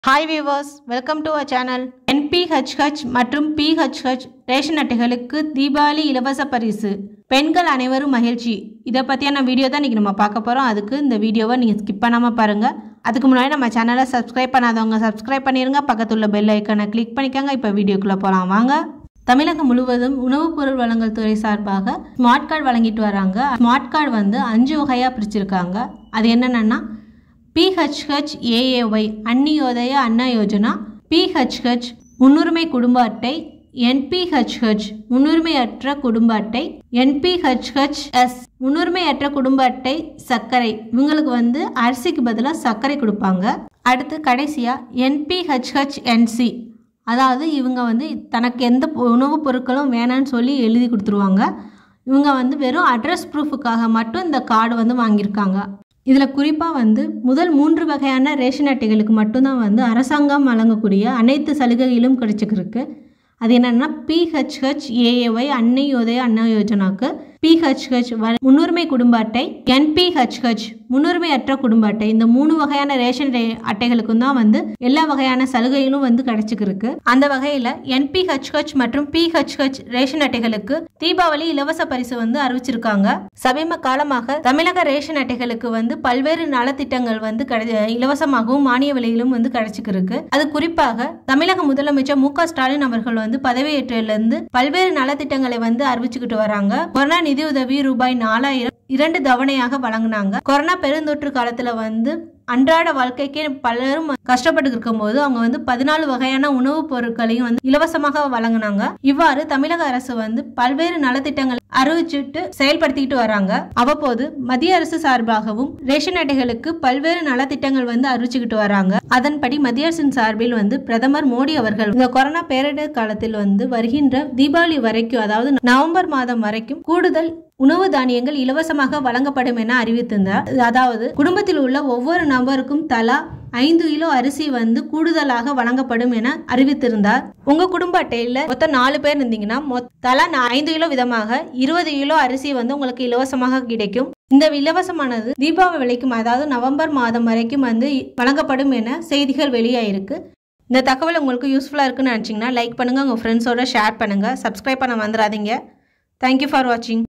hi viewers welcome to our channel NPHH மற்றும் PHH ration அட்டைகளுக்கு தீபாவளி இலவச பரிசு பெண்கள் அனைவரும் மகிழ்ச்சி இதை பற்றியான வீடியோ தான் இன்றைக்கி நம்ம பார்க்க போகிறோம் அதுக்கு இந்த வீடியோவை நீங்கள் ஸ்கிப் பண்ணாமல் பாருங்கள் அதுக்கு முன்னாடி நம்ம சேனலை சப்ஸ்கிரைப் பண்ணாதவங்க சப்ஸ்கிரைப் பண்ணிடுங்க பக்கத்துள்ள பெல் ஐக்கனை கிளிக் பண்ணிக்கோங்க இப்போ வீடியோக்குள்ளே போகலாம் வாங்க தமிழகம் முழுவதும் உணவுப் பொருள் வழங்கல் துறை சார்பாக ஸ்மார்ட் கார்டு வழங்கிட்டு வராங்க ஸ்மார்ட் கார்டு வந்து அஞ்சு வகையாக பிரிச்சிருக்காங்க அது என்னென்னா PHH AAY Antyodaya Anna Yojana PHH முன்னுரிமை குடும்ப அட்டை என்பிஹெச்ஹெச் முன்னுரிமையற்ற குடும்ப அட்டை என்பிஹெச்ஹெச் எஸ் முன்னுரிமையற்ற குடும்ப அட்டை சர்க்கரை இவங்களுக்கு வந்து அரிசிக்கு பதிலாக சர்க்கரை கொடுப்பாங்க அடுத்து கடைசியாக என்பிஹெச்ஹெச் என்சி அதாவது இவங்க வந்து தனக்கு எந்த பொ- உணவுப் பொருட்களும் வேணான்னு சொல்லி எழுதி கொடுத்துருவாங்க இவங்க வந்து வெறும் அட்ரஸ் ப்ரூஃபுக்காக மட்டும் இந்த கார்டு வந்து வாங்கியிருக்காங்க இதில் குறிப்பாக வந்து முதல் மூன்று வகையான ரேஷன் அட்டைகளுக்கு மட்டும்தான் வந்து அரசாங்கம் வழங்கக்கூடிய அனைத்து சலுகைகளும் கிடைச்சிக்கிருக்கு அது என்னென்னா பிஹெச்ஹெச் ஏஏஒய் அன்னை யோதய அண்ணா யோஜனாக்கு பிஹெச்ஹெச் முன்னுரிமை குடும்ப அட்டை என்பிஹெச்ஹெச் முன்னுரிமையற்ற குடும்ப அட்டை இந்த மூணு வகையான ரேஷன் ரே- அட்டைகளுக்கும் தான் வந்து எல்லா வகையான சலுகைகளும் வந்து கிடைச்சிக்கிருக்கு அந்த வகையில் என்பிஹெச்ஹெச் மற்றும் பிஹெச்ஹெச் ரேஷன் அட்டைகளுக்கு தீபாவளி இலவச பரிசு வந்து அறிவிச்சிருக்காங்க சமீப காலமாக தமிழக ரேஷன் அட்டைகளுக்கு வந்து பல்வேறு நலத்திட்டங்கள் வந்து கிடை- இலவசமாகவும் மானிய விலையிலும் வந்து கிடைச்சிக்கிருக்கு அது குறிப்பாக தமிழக முதலமைச்சர் மு க ஸ்டாலின் அவர்கள் வந்து பதவியேற்றிலிருந்து பல்வேறு நலத்திட்டங்களை வந்து அறிவிச்சுக்கிட்டு வராங்க கொரோனா நிதியுதவி ரூபாய் நாலாயிரம் இரண்டு தவணையாக வழங்கினாங்க கொரோனா பெருந்தொற்று காலத்துல வந்து அன்றாட வாழ்க்கைக்கே பலரும் கஷ்டப்பட்டு இருக்கும்போது அவங்க வந்து பதினாலு வகையான உணவுப் பொருட்களையும் வந்து இலவசமாக வழங்கினாங்க இவ்வாறு தமிழக அரசு வந்து பல்வேறு நலத்திட்டங்களை அறிவிச்சுட்டு செயல்படுத்திக்கிட்டு வராங்க அவ்வப்போது மத்திய அரசு சார்பாகவும் ரேஷன் அட்டைகளுக்கு பல்வேறு நலத்திட்டங்கள் வந்து அறிவிச்சுக்கிட்டு வராங்க அதன்படி மத்திய அரசின் சார்பில் வந்து பிரதமர் மோடி அவர்கள் இந்த கொரோனா பேரிடர் காலத்தில் வந்து வருகின்ற தீபாவளி வரைக்கும் அதாவது நவம்பர் மாதம் வரைக்கும் கூடுதல் உணவு தானியங்கள் இலவசமாக வழங்கப்படும் என அறிவித்திருந்தார் அதாவது குடும்பத்தில் உள்ள ஒவ்வொரு நபருக்கும் தலா ஐந்து கிலோ அரிசி வந்து கூடுதலாக வழங்கப்படும் என அறிவித்திருந்தார் உங்க குடும்ப அட்டையில மொத்தம் நாலு பேர் இருந்தீங்கன்னா மொத்த தலா நா- ஐந்து கிலோ விதமாக இருபது கிலோ அரிசி வந்து உங்களுக்கு இலவசமாக கிடைக்கும் இந்த இலவசமானது தீபாவளி வரைக்கும் அதாவது நவம்பர் மாதம் வரைக்கும் வந்து வழங்கப்படும் என செய்திகள் வெளியாயிருக்கு இந்த தகவல் உங்களுக்கு யூஸ்ஃபுல்லாக இருக்குன்னு நினச்சிங்கன்னா லைக் பண்ணுங்கள் உங்கள் ஃப்ரெண்ட்ஸோட ஷேர் பண்ணுங்கள் சப்ஸ்கிரைப் பண்ண வந்துடாதீங்க தேங்க்யூ ஃபார் வாட்சிங்